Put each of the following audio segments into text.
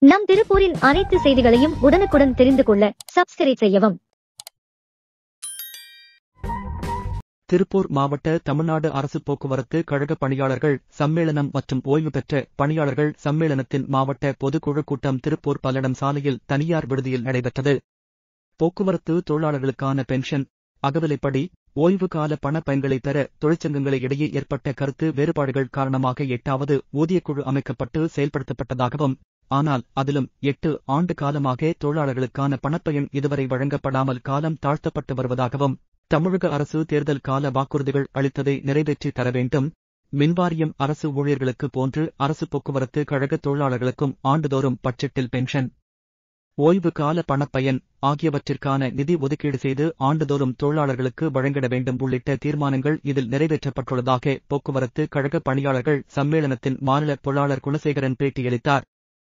நம் திருப்பூரின் அனைத்து செய்திகளையும் உடனுக்குடன் தெரிந்து கொள்ள சப்ஸ்கிரைப் செய்யவும் திருப்பூர் மாவட்ட தமிழ்நாடு அரசு போக்குவரத்து கழக பணியாளர்கள் சம்மேளனம் மற்றும் ஓய்வு பெற்ற பணியாளர்கள் சம்மேளனத்தின் மாவட்ட பொதுக்குழு கூட்டம் திருப்பூர் பல்லடம் சாலையில் தனியார் விடுதியில் நடைபெற்றது போக்குவரத்து தொழிலாளர்களுக்கான பென்ஷன் அகவிலைப்படி ஓய்வு கால பண பயன்களை பெற தொழிற்சங்கங்களை இடையே ஏற்பட்ட கருத்து வேறுபாடுகள் காரணமாக எட்டாவது ஊதியக்குழு அமைக்கப்பட்டு செயல்படுத்தப்பட்டதாகவும் ஆனால் அதிலும் எட்டு ஆண்டு காலமாக தொழிலாளர்களுக்கான பணப்பயன் இதுவரை வழங்கப்படாமல் காலம் தாழ்த்தப்பட்டு வருவதாகவும் தமிழக அரசு தேர்தல் கால வாக்குறுதிகள் அளித்ததை நிறைவேற்றி தர வேண்டும் மின்வாரியம் அரசு ஊழியர்களுக்கு போன்று அரசு போக்குவரத்து கழக தொழிலாளர்களுக்கும் ஆண்டுதோறும் பட்ஜெட்டில் பென்ஷன் ஓய்வு கால பணப்பயன் ஆகியவற்றிற்கான நிதி ஒதுக்கீடு செய்து ஆண்டுதோறும் தொழிலாளர்களுக்கு வழங்கிட வேண்டும் உள்ளிட்ட தீர்மானங்கள் இதில் நிறைவேற்றப்பட்டுள்ளதாக போக்குவரத்து கழக பணியாளர்கள் சம்மேளனத்தின் மாநில பொருளாளர் குணசேகரன் பேட்டியளித்தார்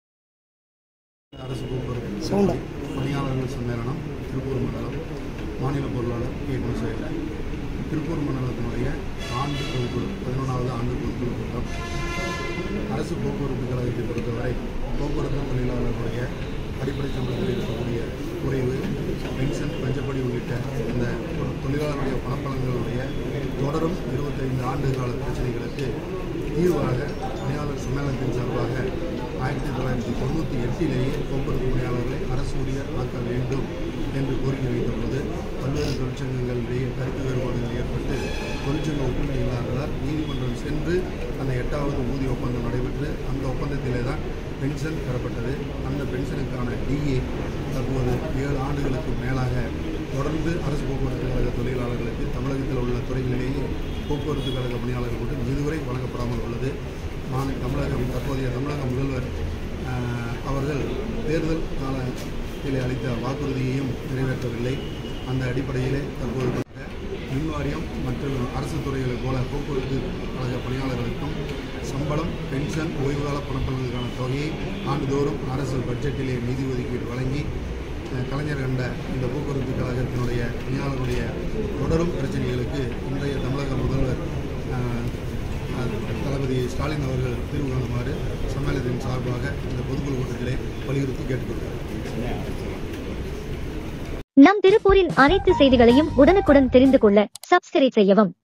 அரசு போக்குவரத்து சவுண்டா. பணியாளர்கள் சம்மேளனம் திருப்பூர் மண்டலம் மாநில பொருளாளர் கே குணசேகரன் திருப்பூர் மண்டலத்தினுடைய ஆண்டு பொதுக்குழு பதினொன்றாவது ஆண்டு பொதுக்குழு கூட்டம் அரசு போக்குவரத்து கழகத்தை பொறுத்தவரை போக்குவரத்து தொழிலாளர்களுடைய அடிப்படை சம்பளத்தில் இருக்கக்கூடிய குறைவு பென்ஷன் பஞ்சப்படி உள்ளிட்ட இந்த தொழிலாளருடைய பணப்பலன்களுடைய தொடரும் இருபத்தைந்து ஆண்டு கால பிரச்சனைகளுக்கு தீர்வாக பணியாளர் சம்மேளனத்தின் சார்பாக ஆயிரத்தி தொள்ளாயிரத்தி தொண்ணூற்றி எட்டிலேயே போக்குவரத்து பணியாளர்களை அரசு ஊழியர் ஆக்க வேண்டும் என்று கோரிக்கை வைத்தபோது பல்வேறு தொழிற்சங்கங்களிடையே கருத்து வேறுபாடுகள் ஏற்பட்டு தொழிற்சங்க ஒப்புமை இல்லாததால் நீதிமன்றம் சென்று அந்த எட்டாவது ஊதிய ஒப்பந்தம் நடைபெற்று அந்த ஒப்பந்தத்திலே தான் பென்ஷன் பெறப்பட்டது அந்த பென்ஷனுக்கான டிஏ தற்போது ஏழு ஆண்டுகளுக்கு மேலாக தொடர்ந்து அரசு போக்குவரத்து கழக தொழிலாளர்களுக்கு தமிழகத்தில் உள்ள துறைகளிலேயே போக்குவரத்து கழக பணியாளர்கள் கூட்டம் இதுவரை வழங்கப்படாமல் உள்ளது மாநில தமிழகம் தற்போதைய தமிழக முதல்வர் ஆஹ், அவர்கள் தேர்தல் காலத்திலே அளித்த வாக்குறுதியையும் நிறைவேற்றவில்லை அந்த அடிப்படையிலே தற்போது மின் வாரியம் மற்றும் அரசு துறைகளைப் போல போக்குவரத்து கழக பணியாளர்களுக்கும் சம்பளம் பென்ஷன் ஓய்வுகால பணப்பலன்களுக்கான தொகையை ஆண்டுதோறும் அரசு பட்ஜெட்டிலே நிதி ஒதுக்கீடு வழங்கி அஹ், கலைஞர் கண்ட இந்த போக்குவரத்து கழகத்தினுடைய பணியாளர்களுடைய தொடரும் பிரச்சனைகளுக்கு இன்றைய தமிழக முதல்வர் அஹ், அஹ், தளபதி ஸ்டாலின் அவர்கள் தீர்வு காணுமாறு சம்மேளனத்தின் சார்பாக இந்த பொதுக்குழு கூட்டத்திலே வலியுறுத்தி கேட்டுக்கொள்கிறார் நம் திருப்பூரின் அனைத்து செய்திகளையும் உடனுக்குடன் தெரிந்து கொள்ள சப்ஸ்கிரைப் செய்யவும்